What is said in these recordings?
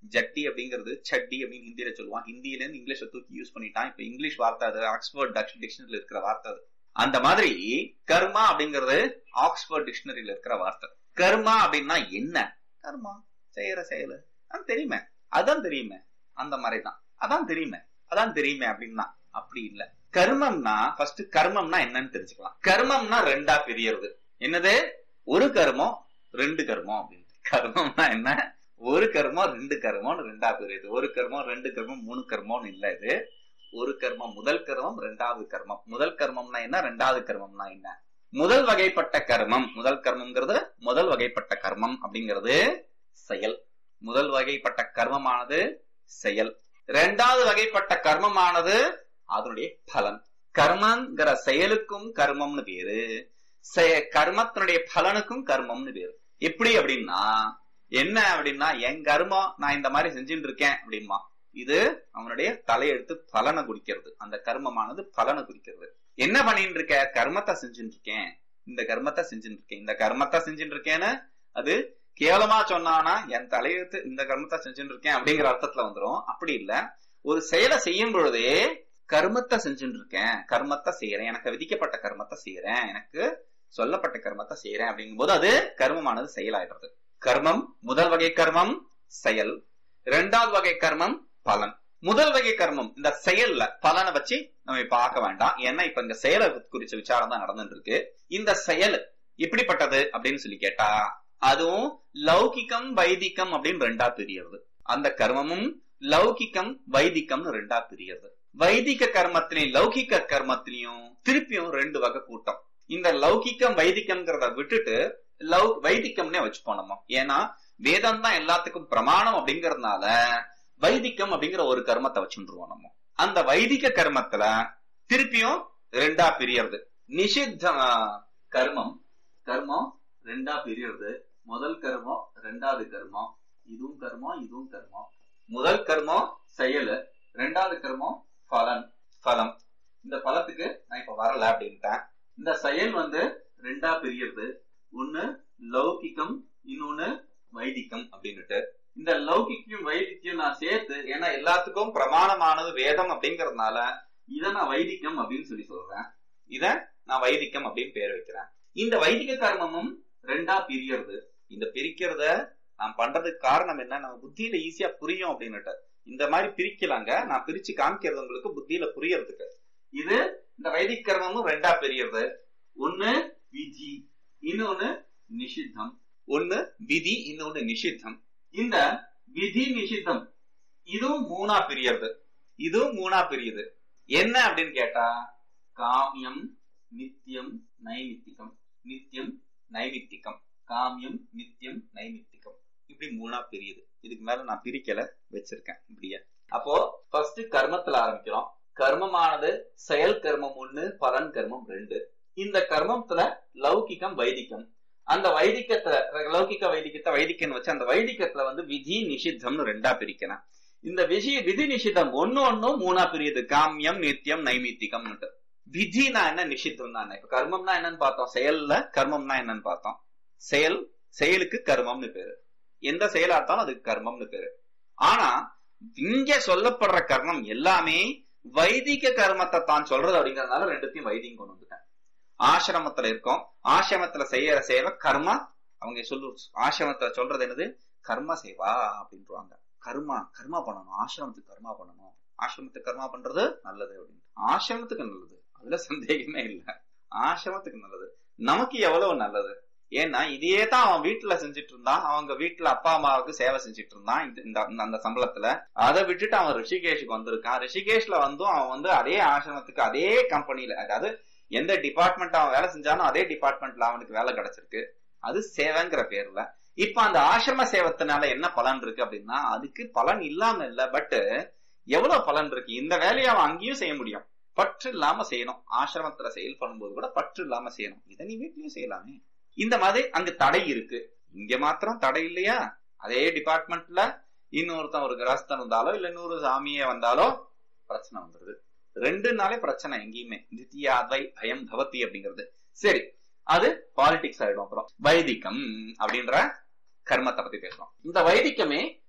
ஜட்டி அப்படிங்கிறது சட்டி அப்படின்னு ஹிந்தியில சொல்லுவான் ஹிந்தியில இருந்து இங்கிலீஷை தூக்கி யூஸ் பண்ணிட்டான் இப்ப இங்கிலீஷ் வார்த்தை அது ஆக்ஸ்போர்ட் டிக்ஷனரியில இருக்கிற வார்த்தை அது அந்த மாதிரி கர்மா அப்படிங்கிறது ஆக்ஸ்போர்ட் டிக்ஷனரியில இருக்கிற வார்த்தை கர்மா அப்படின்னா என்ன கர்மா செய்யற செயல் அது தெரியுமே அதான் தெரியுமே அந்த மாதிரிதான் அதான் தெரியுமே அதான் தெரியுமே அப்படின்னா அப்படி இல்ல கர்மம்னா ஃபர்ஸ்ட் கர்மம்னா என்னன்னு தெரிஞ்சுக்கலாம் கர்மம்னா ரெண்டா பிரியறது என்னது ஒரு கர்மம் ரெண்டு கர்மம் அப்படின்னு கர்மம்னா என்ன ஒரு கர்மம் ரெண்டு கர்மம்னு ரெண்டா பிரியுது ஒரு கர்மம் ரெண்டு கர்மம் மூணு கர்மம்னு இல்ல இது ஒரு கர்மம் முதல் கர்மம் ரெண்டாவது கர்மம் முதல் கர்மம்னா என்ன ரெண்டாவது கர்மம்னா என்ன முதல் வகைப்பட்ட கர்மம் முதல் கர்மம்ங்கிறது முதல் வகைப்பட்ட கர்மம் அப்படிங்கிறது செயல் முதல் வகைப்பட்ட கர்மமானது செயல் இரண்டாவது வகைப்பட்ட கர்மமானது அதனுடைய பலன் கர்மங்கிற செயலுக்கும் கர்மம்னு பேரு கர்மத்தினுடைய பலனுக்கும் கர்மம்னு பேரு எப்படி அப்படின்னா என்ன அப்படின்னா என் கர்மம் நான் இந்த மாதிரி செஞ்சுட்டு இருக்கேன் அப்படிமா இது அவனுடைய தலையெடுத்து பலனை குறிக்கிறது அந்த கர்மமானது பலனை குறிக்கிறது என்ன பண்ணிட்டு இருக்க கர்மத்தை செஞ்சுட்டு இருக்கேன் இந்த கர்மத்தை செஞ்சுட்டு இருக்கேன் இந்த கர்மத்தை செஞ்சுட்டு இருக்கேன்னு அது கேவலமா சொன்னானா என் தலையெழுத்து இந்த கர்மத்தை செஞ்சுட்டு இருக்கேன் அப்படிங்கிற அர்த்தத்துல வந்துடும் அப்படி இல்ல ஒரு செயலை செய்யும் பொழுதே கர்மத்தை செஞ்சுட்டு இருக்கேன் கர்மத்தை செய்யறேன் எனக்கு விதிக்கப்பட்ட கர்மத்தை செய்யறேன் எனக்கு சொல்லப்பட்ட கர்மத்தை செய்யறேன் அப்படிங்கும் போது அது கர்மமானது செயலாயிடுறது கர்மம் முதல் வகை கர்மம் செயல் இரண்டாவது வகை கர்மம் பலன் முதல் வகை கர்மம் இந்த செயல்ல பலனை வச்சு நம்ம பார்க்க வேண்டாம் ஏன்னா இப்ப இந்த செயலை குறிச்ச விசாரம் தான் நடந்துட்டு இருக்கு இந்த செயல் இப்படிப்பட்டது அப்படின்னு சொல்லி கேட்டா அதுவும் லௌகிக்கம் வைதிகம் அப்படின்னு ரெண்டா பிரியறது அந்த கர்மமும் லௌகிக்கம் வைதிகம்னு ரெண்டா பிரியறது வைதிக கர்மத்திலையும் லௌகிக்க கர்மத்திலையும் திருப்பியும் ரெண்டு வகை கூட்டம் இந்த லௌகிக்கம் வைதிகம்ங்கிறத விட்டுட்டு லவ் வைதிக்கம்னே வச்சுப்போம் நம்ம ஏன்னா வேதம் தான் எல்லாத்துக்கும் பிரமாணம் அப்படிங்கறதுனால வைதிக்கம் அப்படிங்கிற ஒரு கர்மத்தை வச்சுருவோம் நம்ம அந்த வைதிக கர்மத்துல திருப்பியும் ரெண்டா பிரியறது நிஷித்த கர்மம் கர்மம் ரெண்டா பிரியறது முதல் கர்மம் ரெண்டாவது கர்மம் இதுவும் கர்மம் இதுவும் கர்மம் முதல் கர்மம் செயல் ரெண்டாவது கர்மம் பலன் பலம் இந்த பலத்துக்கு நான் இப்ப வரல அப்படின்ட்டேன் இந்த செயல் வந்து ரெண்டா பிரியறது ஒண்ணு லௌகிக்கம் இன்னொன்னு வைதிகம் அப்படின்னுட்டு இந்த லௌகிக்கும் வைதிக்கும் நான் சேர்த்து ஏன்னா எல்லாத்துக்கும் பிரமாணமானது வேதம் அப்படிங்கறதுனால இத நான் வைதிகம் அப்படின்னு சொல்லி சொல்றேன் இத நான் வைதிகம் அப்படின்னு பேர் வைக்கிறேன் இந்த வைதிக கர்மமும் ரெண்டா பிரியறது இந்த பிரிக்கிறத நான் பண்றதுக்கு காரணம் என்ன நம்ம புத்தியில ஈஸியா புரியும் அப்படின்னுட்டு இந்த மாதிரி பிரிக்கலாங்க நான் பிரிச்சு காமிக்கிறது உங்களுக்கு புத்தியில புரியறதுக்கு இது இந்த வைதிக கர்மமும் ரெண்டா பிரியறது ஒண்ணு விதி இன்னொன்னு நிஷித்தம் ஒண்ணு விதி இன்னொன்னு நிஷித்தம் இந்த விதி நிஷித்தம் இதுவும் மூணா பிரியறது இதுவும் மூணா பிரியுது என்ன அப்படின்னு கேட்டா காமியம் நித்தியம் நைமித்திகம் நித்தியம் நைமித்திகம் காமியம் நித்தியம் நைமித்திகம் இப்படி மூணா பிரியுது இதுக்கு மேல நான் பிரிக்கல வச்சிருக்கேன் இப்படியே அப்போ ஃபர்ஸ்ட் கர்மத்துல ஆரம்பிக்கிறோம் கர்மமானது செயல் கர்மம் ஒண்ணு பலன் கர்மம் ரெண்டு இந்த கர்மத்துல லௌகிகம் வைதிகம் அந்த வைதிகத்தை லௌகிக வைதிகத்தை வைதிக்கன்னு வச்சு அந்த வைதிகத்துல வந்து விதி நிஷித்தம்னு ரெண்டா பிரிக்கணும் இந்த விஷய விதி நிஷிதம் ஒன்னு ஒன்னும் மூணா பிரியுது காமியம் நித்தியம் நைமித்திகம் விதினா என்ன நிஷித்தம் தான் இப்ப கர்மம்னா என்னன்னு பார்த்தோம் செயல்ல கர்மம்னா என்னன்னு பார்த்தோம் செயல் செயலுக்கு கர்மம்னு பேரு எந்த செயலா இருந்தாலும் அதுக்கு கர்மம்னு பேரு ஆனா இங்க சொல்லப்படுற கர்மம் எல்லாமே வைதிக கர்மத்தை தான் சொல்றது அப்படிங்கறதுனால ரெண்டுத்தையும் வைதிகம் கொண்டு வந்துட்டேன் ஆசிரமத்துல இருக்கோம் ஆசிரமத்துல செய்யற சேவை கர்மா அவங்க சொல்லு ஆசிரமத்துல சொல்றது என்னது கர்ம சேவா அப்படின்றாங்க கர்மா கர்மா பண்ணணும் ஆசிரமத்துக்கு கர்மா பண்ணணும் ஆசிரமத்துக்கு கர்மா பண்றது நல்லது அப்படின்னு ஆசிரமத்துக்கு நல்லது அதுல சந்தேகமே இல்ல ஆசிரமத்துக்கு நல்லது நமக்கு எவ்வளவு நல்லது ஏன்னா இதையே தான் அவன் வீட்டுல செஞ்சுட்டு இருந்தான் அவங்க வீட்டுல அப்பா அம்மாவுக்கு சேவை செஞ்சுட்டு இருந்தான் இந்த அந்த சம்பளத்துல அதை விட்டுட்டு அவன் ரிஷிகேஷுக்கு வந்திருக்கான் ரிஷிகேஷ்ல வந்தும் அவன் வந்து அதே ஆசிரமத்துக்கு அதே கம்பெனில அதாவது எந்த டிபார்ட்மெண்ட் அவன் வேலை செஞ்சானோ அதே டிபார்ட்மெண்ட்ல அவனுக்கு வேலை கிடைச்சிருக்கு அது சேவைங்கிற பேர்ல இப்ப அந்த ஆசிரம சேவத்தினால என்ன பலன் இருக்கு அப்படின்னா அதுக்கு பலன் இல்லாம இல்ல பட் எவ்வளவு பலன் இருக்கு இந்த வேலையை அவன் அங்கேயும் செய்ய முடியும் பற்று இல்லாம செய்யணும் ஆசிரமத்துல செயல் பண்ணும்போது கூட பற்று இல்லாம செய்யணும் இதை நீ வீட்லயும் செய்யலாமே இந்த மாதிரி அங்க தடை இருக்கு இங்க மாத்திரம் தடை இல்லையா அதே டிபார்ட்மெண்ட்ல இன்னொருத்தன் ஒரு கிரஸ்தன் வந்தாலோ இல்ல இன்னொரு சாமியே வந்தாலோ பிரச்சனை வந்துருது ரெண்டு நாளே பிரச்சனை எங்கேயுமே தித்தியாத்வை பயம் பவதி அப்படிங்கிறது சரி அது பாலிடிக்ஸ் ஆயிடும் அப்புறம் வைதிகம் அப்படின்ற கர்மத்தை பத்தி பேசுறோம் இந்த வைதிக்கமே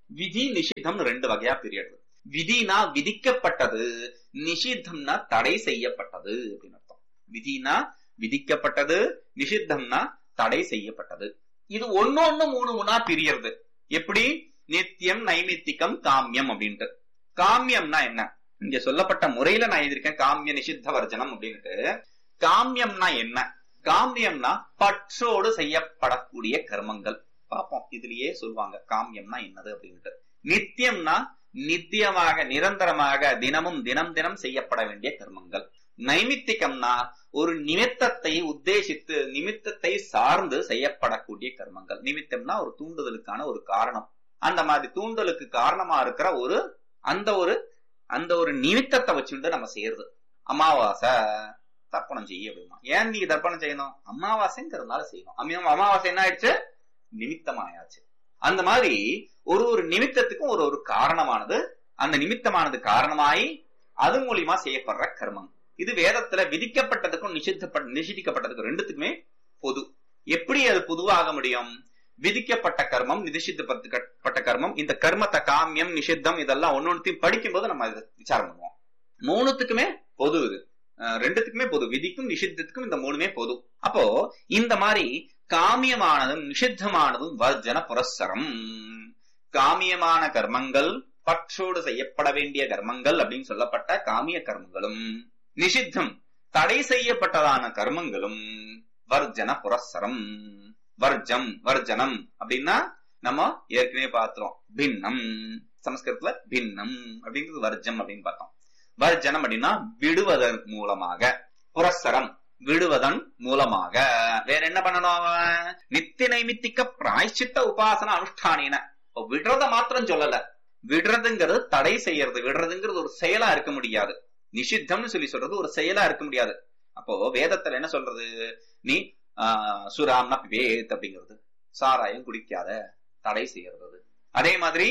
விதி நிஷித்தம் ரெண்டு வகையா பிரியறது விதினா விதிக்கப்பட்டது நிஷித்தம்னா தடை செய்யப்பட்டது அப்படின்னு அர்த்தம் விதினா விதிக்கப்பட்டது நிஷித்தம்னா தடை செய்யப்பட்டது இது ஒன்னொன்னு மூணு மூணா பிரியறது எப்படி நித்தியம் நைமித்திகம் காமியம் அப்படின்ட்டு காமியம்னா என்ன இங்க சொல்லப்பட்ட முறையில நான் எழுதியிருக்கேன் காமிய நிஷித்த வர்ஜனம் அப்படின்ட்டு காமியம்னா என்ன காமியம்னா பற்றோடு செய்யப்படக்கூடிய கர்மங்கள் பார்ப்போம் இதுலயே சொல்லுவாங்க காமியம்னா என்னது அப்படின்ட்டு நித்தியம்னா நித்தியமாக நிரந்தரமாக தினமும் தினம் தினம் செய்யப்பட வேண்டிய கர்மங்கள் நைமித்திகம்னா ஒரு நிமித்தத்தை உத்தேசித்து நிமித்தத்தை சார்ந்து செய்யப்படக்கூடிய கர்மங்கள் நிமித்தம்னா ஒரு தூண்டுதலுக்கான ஒரு காரணம் அந்த மாதிரி தூண்டலுக்கு காரணமா இருக்கிற ஒரு அந்த ஒரு அந்த ஒரு நிமித்தத்தை வச்சுட்டு நம்ம செய்யறது அமாவாசை தர்ப்பணம் செய்ய அப்படிமா ஏன் நீங்க தர்ப்பணம் செய்யணும் அமாவாசைங்கிறதுனால செய்யணும் அம்மா அமாவாசை என்ன ஆயிடுச்சு நிமித்தமாயாச்சு அந்த மாதிரி ஒரு ஒரு நிமித்தத்துக்கும் ஒரு ஒரு காரணமானது அந்த நிமித்தமானது காரணமாயி அது மூலியமா செய்யப்படுற கர்மம் இது வேதத்துல விதிக்கப்பட்டதுக்கும் நிஷித்தப்பட்ட நிஷிதிக்கப்பட்டதுக்கும் ரெண்டுத்துக்குமே பொது எப்படி அது பொதுவாக முடியும் விதிக்கப்பட்ட கர்மம் நிதிஷித்தப்பட்ட கர்மம் இந்த கர்மத்தை காமியம் நிஷித்தம் இதெல்லாம் ஒன்னொன்னையும் படிக்கும்போது நம்ம இதை விசாரம் பண்ணுவோம் மூணுத்துக்குமே பொது இது ரெண்டுத்துக்குமே பொது விதிக்கும் நிஷித்தத்துக்கும் இந்த மூணுமே பொது அப்போ இந்த மாதிரி காமியமானதும் நிஷித்தமானதும் வர்ஜன புரஸ்சரம் காமியமான கர்மங்கள் பற்றோடு செய்யப்பட வேண்டிய கர்மங்கள் அப்படின்னு சொல்லப்பட்ட காமிய கர்மங்களும் நிஷித்தம் தடை செய்யப்பட்டதான கர்மங்களும் வர்ஜன புரஸ்சரம் வர்ஜம் வர்ஜனம் அப்படின்னா நம்ம ஏற்கனவே பார்த்தோம் பின்னம் சமஸ்கிருதத்துல பின்னம் அப்படிங்கிறது வர்ஜம் அப்படின்னு பார்த்தோம் வர்ஜனம் அப்படின்னா விடுவதன் மூலமாக புரஸ்சரம் விடுவதன் மூலமாக வேற என்ன பண்ணணும் அவன் நித்திய நைமித்திக்க பிராய்ச்சித்த உபாசன அனுஷ்டானின விடுறத மாத்திரம் சொல்லல விடுறதுங்கிறது தடை செய்யறது விடுறதுங்கிறது ஒரு செயலா இருக்க முடியாது நிஷித்தம்னு சொல்லி சொல்றது ஒரு செயலா இருக்க முடியாது அப்போ வேதத்துல என்ன சொல்றது நீ ஆஹ் சுராம்னா பிவேத் அப்படிங்கிறது சாராயம் குடிக்காத தடை செய்யறது அதே மாதிரி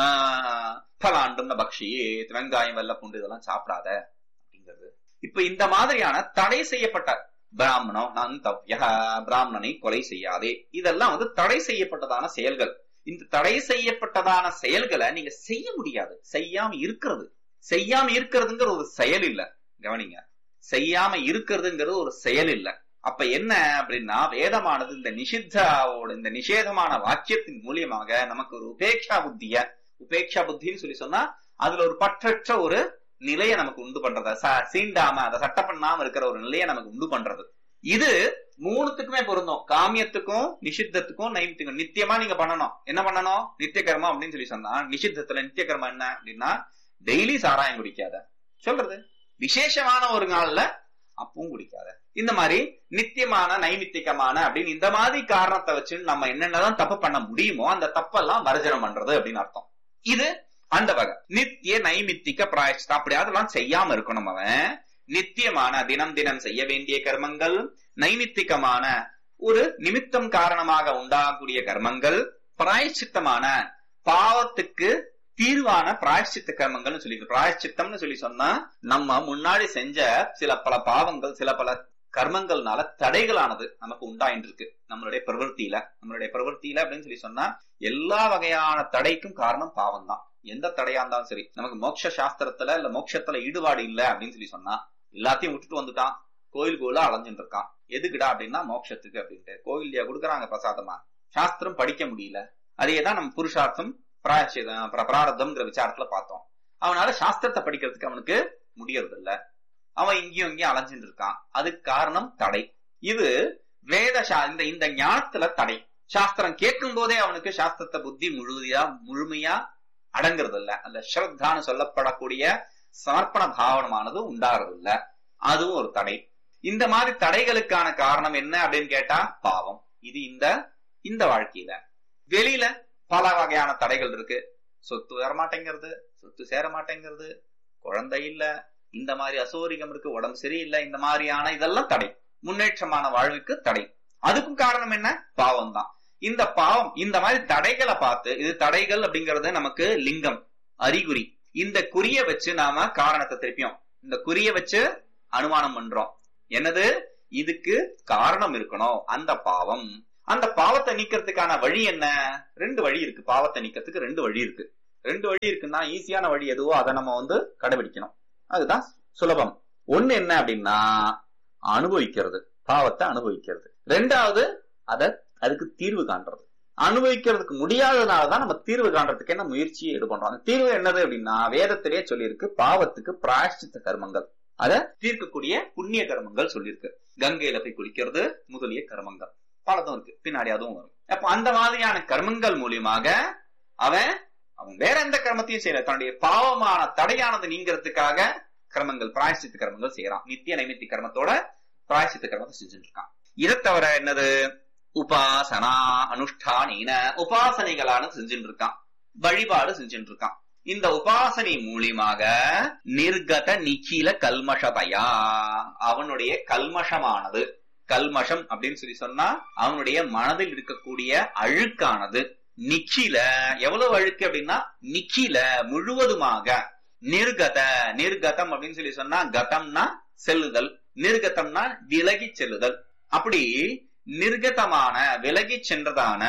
ஆஹ் பலாண்டும் பக்ஷியே வெங்காயம் வெள்ள பூண்டு இதெல்லாம் சாப்பிடாத அப்படிங்கிறது இப்ப இந்த மாதிரியான தடை செய்யப்பட்ட பிராமணம் நான் தவ்ய பிராமணனை கொலை செய்யாதே இதெல்லாம் வந்து தடை செய்யப்பட்டதான செயல்கள் இந்த தடை செய்யப்பட்டதான செயல்களை நீங்க செய்ய முடியாது செய்யாம இருக்கிறது செய்யாம இருக்கிறதுங்கிற ஒரு செயல் இல்ல கவனிங்க செய்யாம இருக்கிறதுங்கிறது ஒரு செயல் இல்ல அப்ப என்ன அப்படின்னா வேதமானது இந்த நிஷித்தாவோட இந்த நிஷேதமான வாக்கியத்தின் மூலியமாக நமக்கு ஒரு உபேட்சா புத்திய உபேட்சா புத்தின்னு சொல்லி சொன்னா அதுல ஒரு பற்றற்ற ஒரு நிலையை நமக்கு உண்டு பண்றது சீண்டாம அதை சட்ட பண்ணாம இருக்கிற ஒரு நிலையை நமக்கு உண்டு பண்றது இது மூணுத்துக்குமே பொருந்தும் காமியத்துக்கும் நிஷித்தத்துக்கும் நைமித்துக்கும் நித்தியமா நீங்க பண்ணணும் என்ன பண்ணணும் நித்திய கர்மம் அப்படின்னு சொல்லி சொன்னா நிஷித்தத்துல நித்திய கர்மம் என்ன அப்படின்னா டெய்லி சாராயம் குடிக்காத சொல்றது விசேஷமான ஒரு நாள்ல அப்பவும் குடிக்காத இந்த மாதிரி நித்தியமான நைமித்திகமான அப்படின்னு இந்த மாதிரி காரணத்தை வச்சு நம்ம என்னென்னதான் தப்பு பண்ண முடியுமோ அந்த தப்பெல்லாம் வர்ஜனம் பண்றது அப்படின்னு அர்த்தம் இது அந்த வகை நித்திய நைமித்திக பிராயச்சித்தம் அப்படி அதெல்லாம் செய்யாம இருக்கணும் அவன் நித்தியமான தினம் தினம் செய்ய வேண்டிய கர்மங்கள் நைமித்திகமான ஒரு நிமித்தம் காரணமாக உண்டாகக்கூடிய கர்மங்கள் பிராயச்சித்தமான பாவத்துக்கு தீர்வான பிராயச்சித்த கர்மங்கள்னு சொல்லி பிராயச்சித்தம்னு சொல்லி சொன்னா நம்ம முன்னாடி செஞ்ச சில பல பாவங்கள் சில பல கர்மங்கள்னால தடைகளானது நமக்கு உண்டாயிட்டு இருக்கு நம்மளுடைய பிரவருத்தியில நம்மளுடைய பிரவருத்தியில அப்படின்னு சொல்லி சொன்னா எல்லா வகையான தடைக்கும் காரணம் பாவம் தான் எந்த தடையா இருந்தாலும் சரி நமக்கு மோட்ச சாஸ்திரத்துல இல்ல மோட்சத்துல ஈடுபாடு இல்ல அப்படின்னு சொல்லி சொன்னா எல்லாத்தையும் விட்டுட்டு வந்துட்டான் கோயில் கோயிலா அலைஞ்சுட்டு இருக்கான் எதுக்குடா அப்படின்னா மோட்சத்துக்கு அப்படின்ட்டு கோயில்லையா கொடுக்குறாங்க பிரசாதமா சாஸ்திரம் படிக்க முடியல அதேதான் நம்ம புருஷார்த்தம் பிராரத்தம்ங்கிற விசாரத்துல பார்த்தோம் அவனால சாஸ்திரத்தை படிக்கிறதுக்கு அவனுக்கு முடியறது இல்ல அவன் இங்கேயும் இங்கேயும் அலைஞ்சுட்டு இருக்கான் அதுக்கு காரணம் தடை இது வேத இந்த இந்த ஞானத்துல தடை சாஸ்திரம் கேட்கும் போதே அவனுக்கு சாஸ்திரத்தை புத்தி முழுமையா முழுமையா அடங்குறது இல்ல அந்த ஸ்ரத்தான்னு சொல்லப்படக்கூடிய சமர்ப்பண பாவனமானது உண்டாகிறது இல்ல அதுவும் ஒரு தடை இந்த மாதிரி தடைகளுக்கான காரணம் என்ன அப்படின்னு கேட்டா பாவம் இது இந்த இந்த வாழ்க்கையில வெளியில பல வகையான தடைகள் இருக்கு சொத்து வர மாட்டேங்கிறது சொத்து சேர மாட்டேங்கிறது குழந்தை இல்ல இந்த மாதிரி அசோரிகம் இருக்கு உடம்பு சரியில்லை இந்த மாதிரியான இதெல்லாம் தடை முன்னேற்றமான வாழ்வுக்கு தடை அதுக்கும் காரணம் என்ன பாவம் தான் இந்த பாவம் இந்த மாதிரி தடைகளை பார்த்து இது தடைகள் அப்படிங்கறது நமக்கு லிங்கம் அறிகுறி இந்த குறிய வச்சு நாம காரணத்தை திருப்பியும் இந்த குறிய வச்சு அனுமானம் பண்றோம் என்னது இதுக்கு காரணம் இருக்கணும் அந்த பாவம் அந்த பாவத்தை நீக்கிறதுக்கான வழி என்ன ரெண்டு வழி இருக்கு பாவத்தை நீக்கிறதுக்கு ரெண்டு வழி இருக்கு ரெண்டு வழி இருக்குன்னா ஈஸியான வழி எதுவோ அதை நம்ம வந்து கடைபிடிக்கணும் அதுதான் சுலபம் ஒண்ணு என்ன அப்படின்னா அனுபவிக்கிறது பாவத்தை அனுபவிக்கிறது ரெண்டாவது அத அதுக்கு தீர்வு காண்றது அனுபவிக்கிறதுக்கு முடியாததுனாலதான் நம்ம தீர்வு காண்றதுக்கு என்ன முயற்சியை ஈடுபடுறோம் அந்த தீர்வு என்னது அப்படின்னா வேதத்திலேயே சொல்லியிருக்கு பாவத்துக்கு பிராயஷ்சித்த கர்மங்கள் அத தீர்க்கக்கூடிய புண்ணிய கர்மங்கள் சொல்லியிருக்கு கங்கையில போய் குளிக்கிறது முதலிய கர்மங்கள் பலதும் இருக்கு பின்னாடி அதுவும் வரும் அப்ப அந்த மாதிரியான கர்மங்கள் மூலியமாக அவன் அவன் வேற எந்த கர்மத்தையும் செய்யல தன்னுடைய பாவமான தடையானது நீங்கிறதுக்காக கர்மங்கள் பிராயசித்த கர்மங்கள் செய்யறான் நித்திய நைமித்தி கர்மத்தோட பிராயசித்த கர்மத்தை செஞ்சுட்டு இருக்கான் இதை தவிர என்னது உபாசனா அனுஷ்டானீன உபாசனைகளான செஞ்சுட்டு இருக்கான் வழிபாடு செஞ்சுட்டு இருக்கான் இந்த உபாசனை மூலியமாக நிர்கத நிக்கில கல்மஷபயா அவனுடைய கல்மஷமானது கல்மஷம் அப்படின்னு சொல்லி சொன்னா அவனுடைய மனதில் இருக்கக்கூடிய அழுக்கானது நிக்கில எவ்வளவு அழுக்கு அப்படின்னா நிக்கில முழுவதுமாக நிர்கத நிர்கதம் அப்படின்னு சொல்லி சொன்னா கதம்னா செல்லுதல் நிர்கதம்னா விலகி செல்லுதல் அப்படி நிர்கதமான விலகி சென்றதான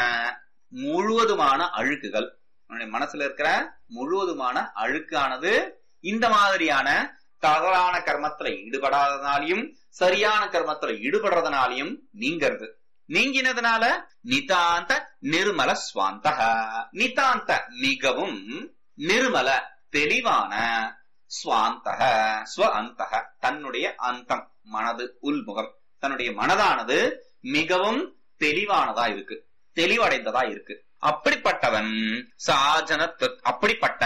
முழுவதுமான அழுக்குகள் உன்னுடைய மனசுல இருக்கிற முழுவதுமான அழுக்கானது இந்த மாதிரியான தவறான கர்மத்துல ஈடுபடாதனாலையும் சரியான கர்மத்துல ஈடுபடுறதுனாலையும் நீங்கிறது நீங்கினதுனால நிதாந்த நிர்மல சுவாந்தக நிதாந்த மிகவும் நிர்மல தெளிவான சுவாந்தக ஸ்வ அந்தக தன்னுடைய அந்தம் மனது உள்முகம் தன்னுடைய மனதானது மிகவும் தெளிவானதா இருக்கு தெளிவடைந்ததா இருக்கு அப்படிப்பட்டவன் சாஜன அப்படிப்பட்ட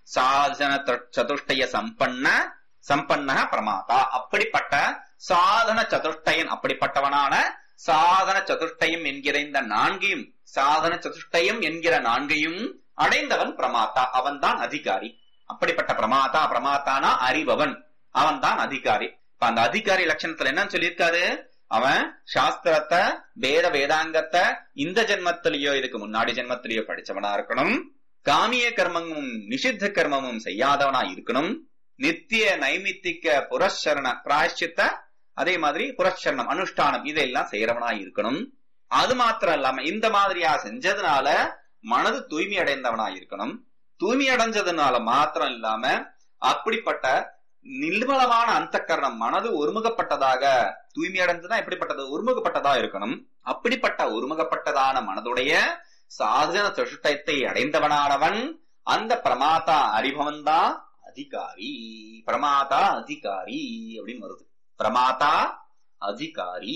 சாஜன சதுஷ்டய சம்பன்ன சம்பன்ன பிரமாதா அப்படிப்பட்ட சாதன சதுஷ்டயன் அப்படிப்பட்டவனான சாதன சதுஷ்டயம் என்கிற இந்த நான்கையும் சாதன சதுஷ்டயம் என்கிற நான்கையும் அடைந்தவன் பிரமாத்தா அவன் தான் அதிகாரி அப்படிப்பட்ட பிரமாதா பிரமாத்தானா அறிபவன் அவன் தான் அதிகாரி இப்ப அந்த அதிகாரி லட்சணத்துல என்னன்னு சொல்லியிருக்காரு அவன் சாஸ்திரத்தை வேத வேதாங்கத்தை இந்த ஜென்மத்திலேயோ இதுக்கு முன்னாடி ஜென்மத்திலேயோ படிச்சவனா இருக்கணும் காமிய கர்மமும் நிஷித்த கர்மமும் செய்யாதவனா இருக்கணும் நித்திய நைமித்திக புரஸ்சரண பிராயஷ்சித்த அதே மாதிரி புரஸ்சரணம் அனுஷ்டானம் இதெல்லாம் செய்யறவனா இருக்கணும் அது மாத்திரம் இல்லாம இந்த மாதிரியா செஞ்சதுனால மனது தூய்மை அடைந்தவனா இருக்கணும் தூய்மை அடைஞ்சதுனால மாத்திரம் இல்லாம அப்படிப்பட்ட நிர்மலமான அந்த கரணம் மனது ஒருமுகப்பட்டதாக தூய்மை அடைந்துதான் எப்படிப்பட்டது ஒருமுகப்பட்டதா இருக்கணும் அப்படிப்பட்ட ஒருமுகப்பட்டதான மனதுடைய சாதன சதுஷ்டயத்தை அடைந்தவனானவன் அந்த பிரமாதா அறிபவன் தான் அதிகாரி பிரமாதா அதிகாரி அப்படின்னு வருது பிரமாதா அதிகாரி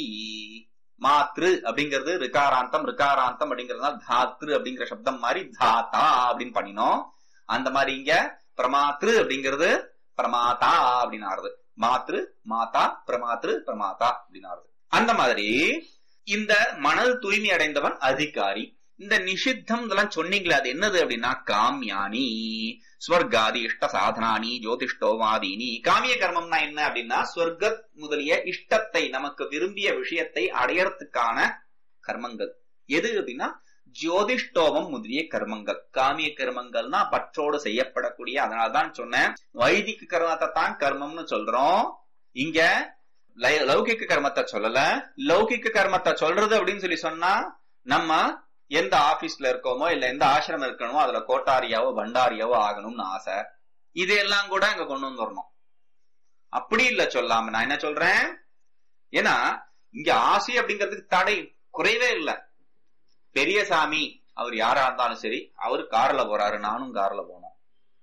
மாத்ரு அப்படிங்கிறது ரிகாராந்தம் ரிகாராந்தம் அப்படிங்கறதுனால தாத்ரு அப்படிங்கிற சப்தம் மாதிரி தாத்தா அப்படின்னு பண்ணினோம் அந்த மாதிரி இங்க பிரமாத்ரு அப்படிங்கிறது பிரமாதா அப்படின்னு ஆறுது மாத்ரு மாதா பிரமாத்ரு பிரமாதா அப்படின்னு ஆறுது அந்த மாதிரி இந்த மனது தூய்மை அடைந்தவன் அதிகாரி இந்த நிஷித்தம் இதெல்லாம் சொன்னீங்களே அது என்னது அப்படின்னா காமியானி ஸ்வர்காதி இஷ்ட சாதனானி ஜோதிஷ்டோவாதீனி காமிய கர்மம்னா என்ன அப்படின்னா ஸ்வர்க முதலிய இஷ்டத்தை நமக்கு விரும்பிய விஷயத்தை அடையறதுக்கான கர்மங்கள் எது அப்படின்னா ஜோதிஷ்டோமம் முதலிய கர்மங்கள் காமிய கர்மங்கள்னா பற்றோடு செய்யப்படக்கூடிய அதனாலதான் சொன்னேன் வைதிக கர்மத்தை தான் கர்மம்னு சொல்றோம் இங்க லௌகிக்க கர்மத்தை சொல்லல லௌகிக்க கர்மத்தை சொல்றது அப்படின்னு சொல்லி சொன்னா நம்ம எந்த ஆபீஸ்ல இருக்கோமோ இல்ல எந்த ஆசிரமம் இருக்கணுமோ அதுல கோட்டாரியாவோ பண்டாரியாவோ ஆகணும்னு ஆசை இதெல்லாம் கூட அங்க கொண்டு வந்துடணும் அப்படி இல்ல சொல்லாம நான் என்ன சொல்றேன் ஏன்னா இங்க ஆசை அப்படிங்கிறதுக்கு தடை குறைவே இல்லை பெரியசாமி அவர் யாரா இருந்தாலும் சரி அவரு கார்ல போறாரு நானும் கார்ல போனோம்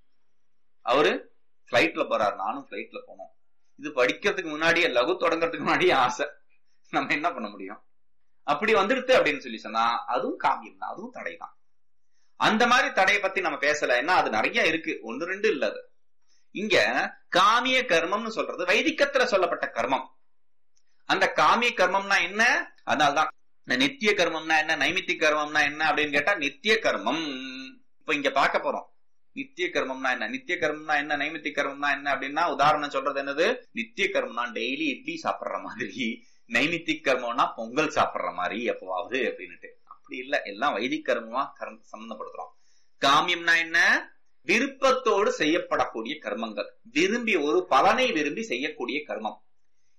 அவரு பிளைட்ல போறாரு நானும் பிளைட்ல போனோம் இது படிக்கிறதுக்கு முன்னாடியே லகு தொடங்குறதுக்கு முன்னாடியே ஆசை நம்ம என்ன பண்ண முடியும் அப்படி வந்துடுது அப்படின்னு சொல்லி சொன்னா அதுவும் காமியம் தான் அதுவும் தடை தான் அந்த மாதிரி தடையை பத்தி நம்ம பேசல ஏன்னா அது நிறைய இருக்கு ஒன்று ரெண்டு இல்ல அது இங்க காமிய கர்மம்னு சொல்றது வைதிகத்துல சொல்லப்பட்ட கர்மம் அந்த காமிய கர்மம்னா என்ன அதனால்தான் நித்திய கர்மம்னா என்ன நைமித்திய கர்மம்னா என்ன அப்படின்னு கேட்டா நித்திய கர்மம் இப்ப இங்க பார்க்க போறோம் நித்திய கர்மம்னா என்ன நித்திய கர்மம்னா என்ன நைமித்திய கர்மம்னா என்ன அப்படின்னா உதாரணம் சொல்றது என்னது நித்திய கர்மம்னா டெய்லி இட்லி சாப்பிடுற மாதிரி நைமித்திக் கர்மம்னா பொங்கல் சாப்பிடுற மாதிரி எப்பவாவது அப்படின்னுட்டு அப்படி இல்ல எல்லாம் வைதிக் கர்மமா கர்ம சம்பந்தப்படுத்துறோம் காமியம்னா என்ன விருப்பத்தோடு செய்யப்படக்கூடிய கர்மங்கள் விரும்பி ஒரு பலனை விரும்பி செய்யக்கூடிய கர்மம்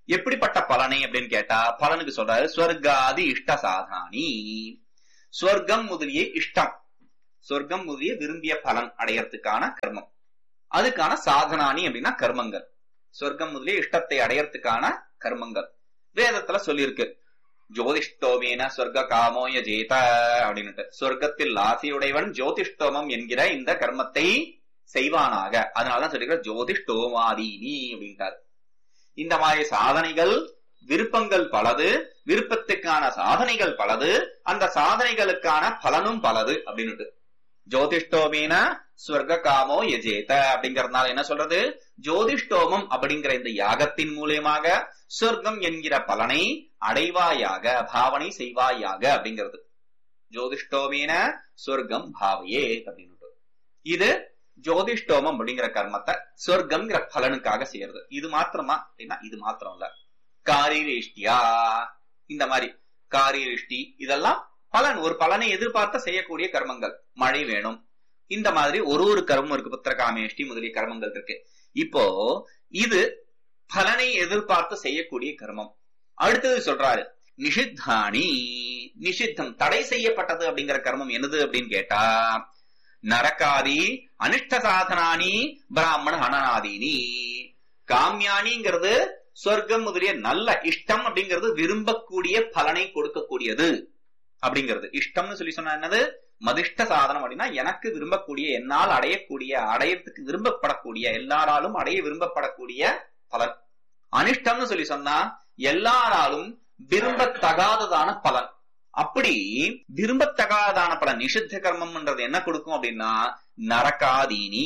எப்படிப்பட்ட பலனை அப்படின்னு கேட்டா பலனுக்கு சொல்றாரு ஸ்வர்காதி இஷ்ட சாதானி ஸ்வர்க்கம் முதலிய இஷ்டம் சொர்க்கம் முதலிய விரும்பிய பலன் அடையறதுக்கான கர்மம் அதுக்கான சாதனானி அப்படின்னா கர்மங்கள் சொர்க்கம் முதலிய இஷ்டத்தை அடையறதுக்கான கர்மங்கள் வேதத்துல சொல்லியிருக்கு ஜோதிஷ்டோமேன சொர்க்க காமோய ஜேத அப்படின்னுட்டு சொர்க்கத்தில் ஆசையுடையவன் ஜோதிஷ்டோமம் என்கிற இந்த கர்மத்தை செய்வானாக அதனாலதான் சொல்லிருக்க ஜோதிஷ்டோமாதீனி அப்படின்ட்டார் இந்த மாதிரி சாதனைகள் விருப்பங்கள் பலது விருப்பத்துக்கான சாதனைகள் பலது அந்த சாதனைகளுக்கான பலனும் பலது அப்படின்னுட்டு ஜோதிஷ்டோமேன ஸ்வர்க காமோ எஜேத அப்படிங்கறதுனால என்ன சொல்றது ஜோதிஷ்டோமம் அப்படிங்கிற இந்த யாகத்தின் மூலியமாக சொர்க்கம் என்கிற பலனை அடைவாயாக பாவனை செய்வாயாக அப்படிங்கிறது ஜோதிஷ்டோமேன சொர்க்கம் பாவையே அப்படின்னு இது ஜோதிஷ்டோமம் அப்படிங்கிற கர்மத்தை சொர்க்கம்ங்கிற பலனுக்காக செய்யறது இது மாத்திரமா அப்படின்னா இது மாத்திரம் இல்ல காரிரேஷ்டியா இந்த மாதிரி காரிரிஷ்டி இதெல்லாம் பலன் ஒரு பலனை எதிர்பார்த்த செய்யக்கூடிய கர்மங்கள் மழை வேணும் இந்த மாதிரி ஒரு ஒரு கர்மம் இருக்கு புத்திரகாமேஷ்டி முதலிய கர்மங்கள் இருக்கு இப்போ இது பலனை எதிர்பார்த்து செய்யக்கூடிய கர்மம் அடுத்தது சொல்றாரு நிஷித்தானி நிஷித்தம் தடை செய்யப்பட்டது அப்படிங்கிற கர்மம் என்னது அப்படின்னு கேட்டா நரகாதி அனிஷ்ட சாதனானி பிராமண அனநாதீனி காமியானிங்கிறது சொர்க்கம் முதலிய நல்ல இஷ்டம் அப்படிங்கிறது விரும்பக்கூடிய பலனை கொடுக்கக்கூடியது அப்படிங்கிறது இஷ்டம்னு சொல்லி சொன்னா என்னது மதிஷ்ட சாதனம் அப்படின்னா எனக்கு விரும்பக்கூடிய என்னால் அடையக்கூடிய அடையறதுக்கு விரும்பப்படக்கூடிய எல்லாராலும் அடைய விரும்பப்படக்கூடிய பலன் அனிஷ்டம்னு சொல்லி சொன்னா எல்லாராலும் விரும்பத்தகாததான பலன் அப்படி விரும்பத்தகாததான பலன் நிஷித்த கர்மம்ன்றது என்ன கொடுக்கும் அப்படின்னா நரகாதீனி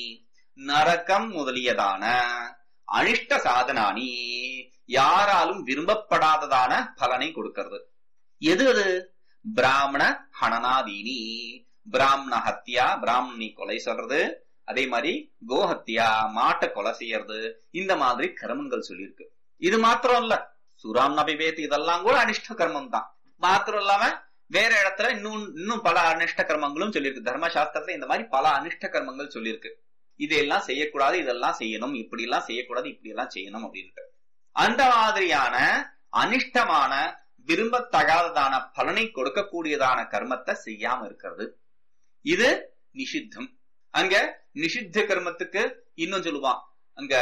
நரகம் முதலியதான அனிஷ்ட சாதனானி யாராலும் விரும்பப்படாததான பலனை கொடுக்கிறது எது அது பிராமண ஹனனாதீனி பிராமண ஹத்யா பிராமணி கொலை சொல்றது அதே மாதிரி கோஹத்யா மாட்டை கொலை செய்யறது இந்த மாதிரி கர்மங்கள் சொல்லியிருக்கு இது மாத்திரம் இல்ல சுராம் நபிவேத் இதெல்லாம் கூட அனிஷ்ட கர்மம் தான் மாத்திரம் இல்லாம வேற இடத்துல இன்னும் இன்னும் பல அனிஷ்ட கர்மங்களும் சொல்லியிருக்கு தர்மசாஸ்திரத்துல இந்த மாதிரி பல அனிஷ்ட கர்மங்கள் சொல்லியிருக்கு இதெல்லாம் செய்யக்கூடாது இதெல்லாம் செய்யணும் இப்படி எல்லாம் செய்யக்கூடாது இப்படி எல்லாம் செய்யணும் அப்படின்ட்டு அந்த மாதிரியான அனிஷ்டமான விரும்பத்தகாததான பலனை கொடுக்கக்கூடியதான கர்மத்தை செய்யாம இருக்கிறது இது நிஷித்தம் அங்க நிஷித்த கர்மத்துக்கு இன்னும் சொல்லுவான் அங்க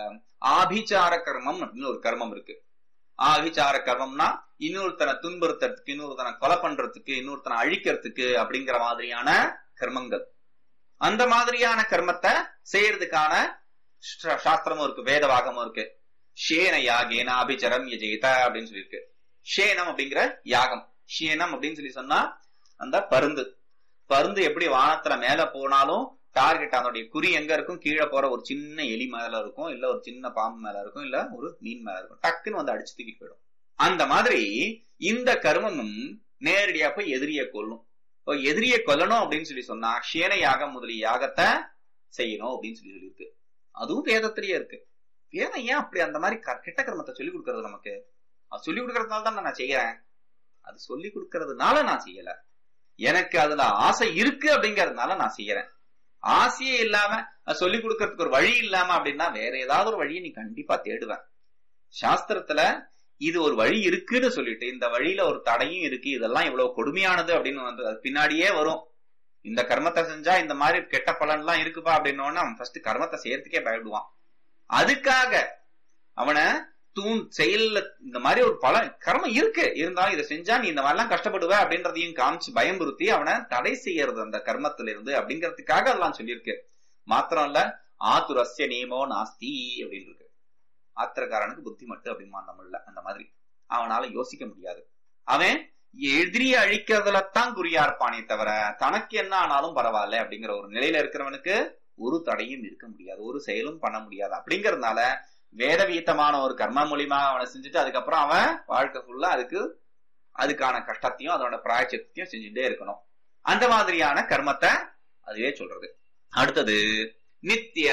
ஆபிச்சார கர்மம் அப்படின்னு ஒரு கர்மம் இருக்கு ஆபிச்சார கர்மம்னா இன்னொருத்தனை துன்புறுத்துறதுக்கு இன்னொருத்தனை கொலை பண்றதுக்கு இன்னொருத்தனை அழிக்கிறதுக்கு அப்படிங்கிற மாதிரியான கர்மங்கள் அந்த மாதிரியான கர்மத்தை செய்யறதுக்கான சாஸ்திரமும் இருக்கு வேதவாகமும் இருக்கு ஷேன யாகேன அபிச்சரம் யஜேத அப்படின்னு சொல்லியிருக்கு ஷேனம் அப்படிங்கிற யாகம் ஷேனம் அப்படின்னு சொல்லி சொன்னா அந்த பருந்து பருந்து எப்படி வானத்துல மேல போனாலும் டார்கெட் அதனுடைய குறி எங்க இருக்கும் கீழே போற ஒரு சின்ன எலி மேல இருக்கும் இல்ல ஒரு சின்ன பாம்பு மேல இருக்கும் இல்ல ஒரு மீன் மேல இருக்கும் டக்குன்னு வந்து அடிச்சு தூக்கிட்டு போயிடும் அந்த மாதிரி இந்த கர்மமும் நேரடியா போய் எதிரிய கொல்லும் இப்போ எதிரிய கொல்லணும் அப்படின்னு சொல்லி சொன்னா ஷேன யாகம் முதலிய யாகத்தை செய்யணும் அப்படின்னு சொல்லி சொல்லியிருக்கு அதுவும் வேதத்திலேயே இருக்கு வேதம் ஏன் அப்படி அந்த மாதிரி கெட்ட கர்மத்தை சொல்லி கொடுக்கறது நமக்கு அது சொல்லி கொடுக்கறதுனால தான் நான் செய்யறேன் அது சொல்லி கொடுக்கறதுனால நான் செய்யல எனக்கு அதுல ஆசை இருக்கு அப்படிங்கறதுனால நான் செய்யறேன் ஆசையே இல்லாம சொல்லி கொடுக்கறதுக்கு ஒரு வழி இல்லாம அப்படின்னா வேற ஏதாவது ஒரு வழியை நீ கண்டிப்பா தேடுவேன் சாஸ்திரத்துல இது ஒரு வழி இருக்குன்னு சொல்லிட்டு இந்த வழியில ஒரு தடையும் இருக்கு இதெல்லாம் இவ்வளவு கொடுமையானது அப்படின்னு வந்து அது பின்னாடியே வரும் இந்த கர்மத்தை செஞ்சா இந்த மாதிரி கெட்ட பலன் எல்லாம் இருக்குப்பா அப்படின்னு அவன் ஃபர்ஸ்ட் கர்மத்தை செய்யறதுக்கே பயப்படுவான் அதுக்காக அவனை தூண் செயல்ல இந்த மாதிரி ஒரு பல கர்மம் இருக்கு இருந்தாலும் இதை செஞ்சா நீ இந்த மாதிரிலாம் கஷ்டப்படுவ அப்படின்றதையும் காமிச்சு பயம்புறுத்தி அவனை தடை செய்யறது அந்த கர்மத்துல இருந்து அப்படிங்கறதுக்காக அதெல்லாம் சொல்லியிருக்கு மாத்திரம் இல்ல ஆத்துரஸ்ய நேமோ நாஸ்தி அப்படின்னு இருக்கு ஆத்திரக்காரனுக்கு புத்தி மட்டும் அப்படிமா தமிழ்ல அந்த மாதிரி அவனால யோசிக்க முடியாது அவன் எதிரிய அழிக்கிறதுல தான் குறியா இருப்பானே தவிர தனக்கு என்ன ஆனாலும் பரவாயில்ல அப்படிங்கிற ஒரு நிலையில இருக்கிறவனுக்கு ஒரு தடையும் இருக்க முடியாது ஒரு செயலும் பண்ண முடியாது அப்படிங்கறதுனால வேதவீத்தமான ஒரு கர்ம மூலியமா அவனை செஞ்சுட்டு அதுக்கப்புறம் அவன் வாழ்க்கை ஃபுல்லா அதுக்கு அதுக்கான கஷ்டத்தையும் அதோட பிராயச்சத்தையும் செஞ்சுட்டே இருக்கணும் அந்த மாதிரியான கர்மத்தை அதுவே சொல்றது அடுத்தது நித்திய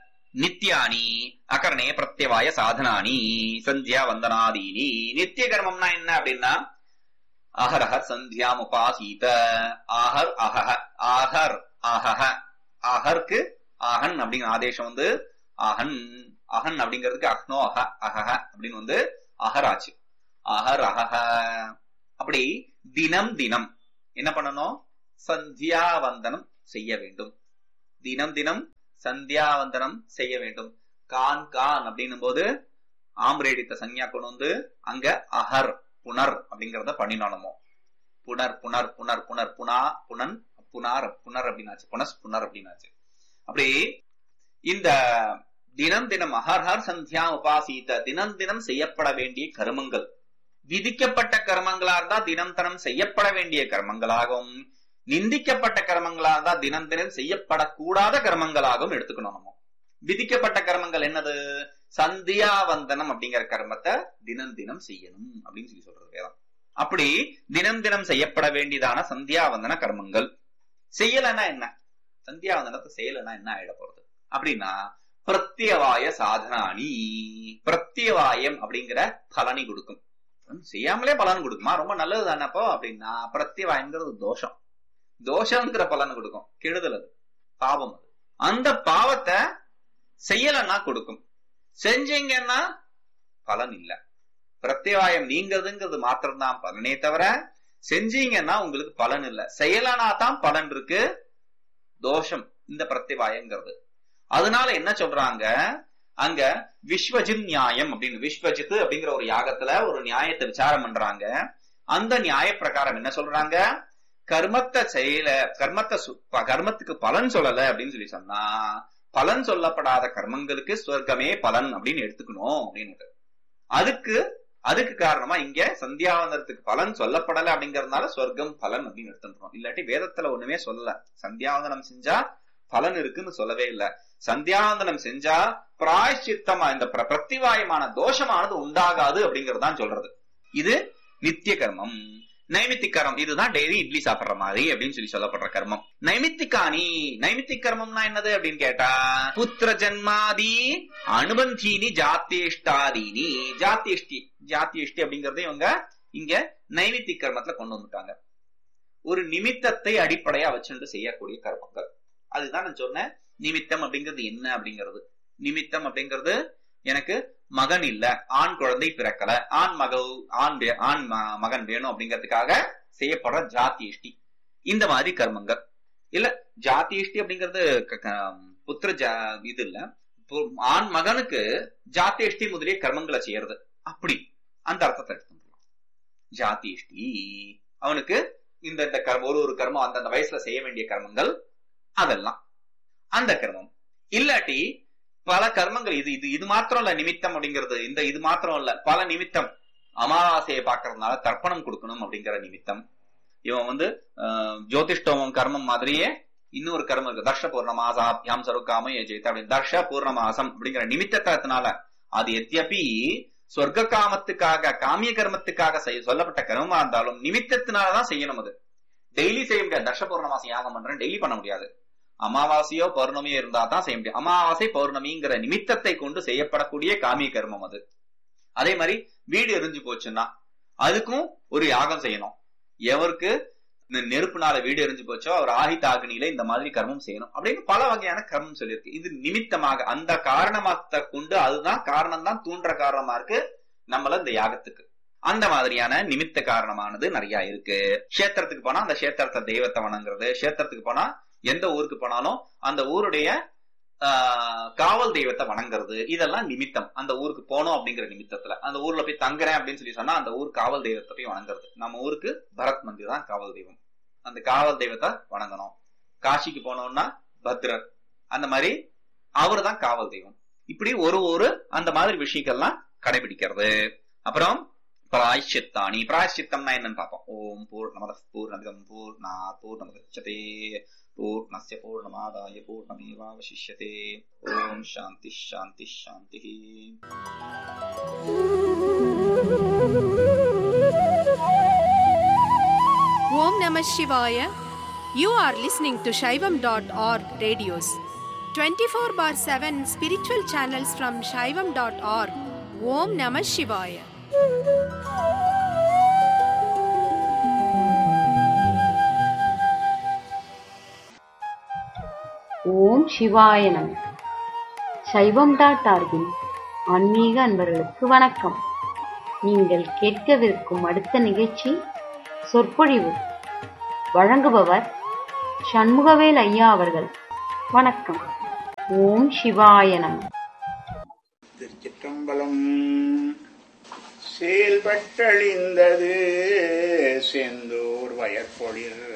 நித்யானி அகர்ணே பிரத்யவாய சாதனானி சந்தியா வந்தனாதீனி நித்திய கர்மம்னா என்ன அப்படின்னா அஹரஹர் சந்தியாம் உபாசீத ஆஹர் அஹஹ ஆஹர் அஹஹ ஆஹர்க்கு ஆஹன் அப்படிங்கிற ஆதேசம் வந்து ஆஹன் அகன் அப்படிங்கிறதுக்கு அஹ்னோ அஹ அஹஹ அப்படின்னு வந்து அகராச்சு அகர் அஹஹ அப்படி தினம் தினம் என்ன பண்ணணும் சந்தியாவந்தனம் செய்ய வேண்டும் தினம் தினம் சந்தியாவந்தனம் செய்ய வேண்டும் கான் கான் அப்படின்னும் போது ஆம்ரேடித்த சன்யா கொண்டு வந்து அங்க அகர் புனர் அப்படிங்கறத பண்ணினாலுமோ புனர் புனர் புனர் புனர் புனா புனன் புனார் புனர் அப்படின்னாச்சு புனஸ் புனர் அப்படின்னாச்சு அப்படி இந்த தினம் தினம் அகர்ஹர் சந்தியா உபாசித்த தினம் தினம் செய்யப்பட வேண்டிய கர்மங்கள் விதிக்கப்பட்ட கர்மங்களா இருந்தா தினம் தினம் செய்யப்பட வேண்டிய கர்மங்களாகவும் நிந்திக்கப்பட்ட கர்மங்களா இருந்தா தினம் தினம் செய்யப்படக்கூடாத கர்மங்களாகவும் எடுத்துக்கணும் நம்ம விதிக்கப்பட்ட கர்மங்கள் என்னது சந்தியாவந்தனம் அப்படிங்கிற கர்மத்தை தினம் தினம் செய்யணும் அப்படின்னு சொல்லி சொல்றது வேதம் அப்படி தினம் தினம் செய்யப்பட வேண்டியதான சந்தியாவந்தன கர்மங்கள் செய்யலைன்னா என்ன சந்தியாவந்தனத்தை செய்யலைன்னா என்ன ஆயிட போறது அப்படின்னா பிரத்யவாய சாதனானி பிரத்யவாயம் அப்படிங்கிற பலனை கொடுக்கும் செய்யாமலே பலன் கொடுக்குமா ரொம்ப நல்லது தானப்போ அப்படின்னா பிரத்யவாயங்கிறது தோஷம் தோஷங்கிற பலன் கொடுக்கும் கெடுதல் அது பாவம் அது அந்த பாவத்தை செய்யலன்னா கொடுக்கும் செஞ்சீங்கன்னா பலன் இல்ல பிரத்யவாயம் நீங்கிறதுங்கிறது மாத்திரம்தான் பலனே தவிர செஞ்சீங்கன்னா உங்களுக்கு பலன் இல்ல செய்யலனா தான் பலன் இருக்கு தோஷம் இந்த பிரத்யவாயங்கிறது அதனால என்ன சொல்றாங்க அங்க விஸ்வஜித் நியாயம் அப்படின்னு விஸ்வஜித் அப்படிங்கிற ஒரு யாகத்துல ஒரு நியாயத்தை விசாரம் பண்றாங்க அந்த நியாய பிரகாரம் என்ன சொல்றாங்க கர்மத்தை செய்யல கர்மத்தை கர்மத்துக்கு பலன் சொல்லல அப்படின்னு சொல்லி சொன்னா பலன் சொல்லப்படாத கர்மங்களுக்கு சொர்க்கமே பலன் அப்படின்னு எடுத்துக்கணும் அப்படின்னு அதுக்கு அதுக்கு காரணமா இங்க சந்தியாவந்தனத்துக்கு பலன் சொல்லப்படல அப்படிங்கறதுனால சொர்க்கம் பலன் அப்படின்னு எடுத்துக்கிறோம் இல்லாட்டி வேதத்துல ஒண்ணுமே சொல்லல சந்தியாவந்தனம் செஞ்சா பலன் இருக்குன்னு சொல்லவே இல்ல சந்தியாவந்தனம் செஞ்சா பிராயச்சித்தமா இந்த பிரத்திவாயமான தோஷமானது உண்டாகாது அப்படிங்கறதான் சொல்றது இது நித்திய கர்மம் நைமித்திக் இதுதான் டெய்லி இட்லி சாப்பிடுற மாதிரி அப்படின்னு சொல்லி சொல்லப்படுற கர்மம் நைமித்திகானி நைமித்திக் கர்மம்னா என்னது அப்படின்னு கேட்டா புத்திர ஜன்மாதி அனுபந்தீனி ஜாத்தியஷ்டாதீனி ஜாத்தியஷ்டி ஜாத்தியஷ்டி அப்படிங்கறத இவங்க இங்க நைமித்திக் கர்மத்துல கொண்டு வந்துட்டாங்க ஒரு நிமித்தத்தை அடிப்படையா வச்சுட்டு செய்யக்கூடிய கர்மங்கள் அதுதான் நான் சொன்னேன் நிமித்தம் அப்படிங்கிறது என்ன அப்படிங்கிறது நிமித்தம் அப்படிங்கிறது எனக்கு மகன் இல்ல ஆண் குழந்தை பிறக்கல ஆண் மகள் ஆண் ஆண் மகன் வேணும் அப்படிங்கிறதுக்காக செய்யப்படுற ஜாத்தியஷ்டி இந்த மாதிரி கர்மங்கள் இல்ல ஜாத்தியஷ்டி அப்படிங்கிறது புத்திர இது இல்ல ஆண் மகனுக்கு ஜாத்தியஷ்டி முதலிய கர்மங்களை செய்யறது அப்படி அந்த அர்த்தத்தை எடுத்துக்கலாம் ஜாத்தியஷ்டி அவனுக்கு இந்த இந்த கர்மம் ஒரு ஒரு கர்மம் அந்தந்த வயசுல செய்ய வேண்டிய கர்மங்கள் அதெல்லாம் அந்த கர்மம் இல்லாட்டி பல கர்மங்கள் இது இது இது மாத்திரம் இல்ல நிமித்தம் அப்படிங்கிறது இந்த இது மாத்திரம் இல்ல பல நிமித்தம் அமாவாசையை பாக்குறதுனால தர்ப்பணம் கொடுக்கணும் அப்படிங்கிற நிமித்தம் இவன் வந்து ஜோதிஷ்டோமம் கர்மம் மாதிரியே இன்னொரு கர்மம் இருக்கு தர்ஷ பூர்ணமாசாபியாம் சருக்காம ஜெயித்த அப்படின்னு தர்ஷ பூர்ணமாசம் அப்படிங்கிற நிமித்தத்தினால அது எத்தியப்பி சொர்க்க காமத்துக்காக காமிய கர்மத்துக்காக சொல்லப்பட்ட கர்மமா இருந்தாலும் நிமித்தத்தினாலதான் செய்யணும் அது டெய்லி செய்ய முடியாது தர்ஷ பூர்ணமாசம் யாகம் பண்றேன் டெய்லி பண்ண முடியாது அமாவாசையோ பௌர்ணமியோ இருந்தா தான் செய்ய முடியும் அமாவாசை பௌர்ணமிங்கிற நிமித்தத்தை கொண்டு செய்யப்படக்கூடிய காமிய கர்மம் அது அதே மாதிரி வீடு எரிஞ்சு போச்சுன்னா அதுக்கும் ஒரு யாகம் செய்யணும் எவருக்கு நெருப்புனால வீடு எரிஞ்சு போச்சோ அவர் ஆஹித் ஆகினியில இந்த மாதிரி கர்மம் செய்யணும் அப்படின்னு பல வகையான கர்மம் சொல்லியிருக்கு இது நிமித்தமாக அந்த காரணத்தை கொண்டு அதுதான் காரணம் தான் தூண்டுற காரணமா இருக்கு நம்மள இந்த யாகத்துக்கு அந்த மாதிரியான நிமித்த காரணமானது நிறைய இருக்கு கஷேத்திரத்துக்கு போனா அந்த கஷேத்திரத்தை தெய்வத்தை வணங்குறது கஷேத்திரத்துக்கு போனா எந்த ஊருக்கு போனாலும் அந்த ஊருடைய காவல் தெய்வத்தை வணங்குறது இதெல்லாம் நிமித்தம் அந்த ஊருக்கு போனோம் அப்படிங்கிற நிமித்தத்துல அந்த ஊர்ல போய் தங்குறேன் அப்படின்னு சொல்லி சொன்னா அந்த ஊர் காவல் தெய்வத்தை போய் வணங்குறது நம்ம ஊருக்கு பரத் மந்திர் தான் காவல் தெய்வம் அந்த காவல் தெய்வத்தை வணங்கணும் காசிக்கு போனோம்னா பத்ரர் அந்த மாதிரி அவரு தான் காவல் தெய்வம் இப்படி ஒரு ஒரு அந்த மாதிரி விஷயங்கள்லாம் கடைபிடிக்கிறது அப்புறம் பிராய்ச்சித்தானி பிராய்ச்சித்தம்னா என்னன்னு பார்ப்போம் ஓம் பூர் நமத பூர்ணமிதம் பூர்ணா பூர்ணமுதச்சதே பூர்ணஸ்ய பூர்ணமாதாய பூர்ணமேவாவசிஷ்யதே ஓம் சாந்தி சாந்தி சாந்தி Om Namah Shivaya. You are listening to Shaivam.org radios. 24 bar 7 spiritual channels from Shaivam.org. Om Namah Shivaya. ஓம் சிவாய நம சைவம் டாட் ஆர்கின் ஆன்மீக அன்பர்களுக்கு வணக்கம் நீங்கள் கேட்கவிருக்கும் அடுத்த நிகழ்ச்சி சொற்பொழிவு வழங்குபவர் சண்முகவேல் ஐயா அவர்கள் வணக்கம் ஓம் சிவாய நம திருச்சிற்றம்பலம் செயல்பட்டழிந்தது செந்தூர் வயற்பொழில்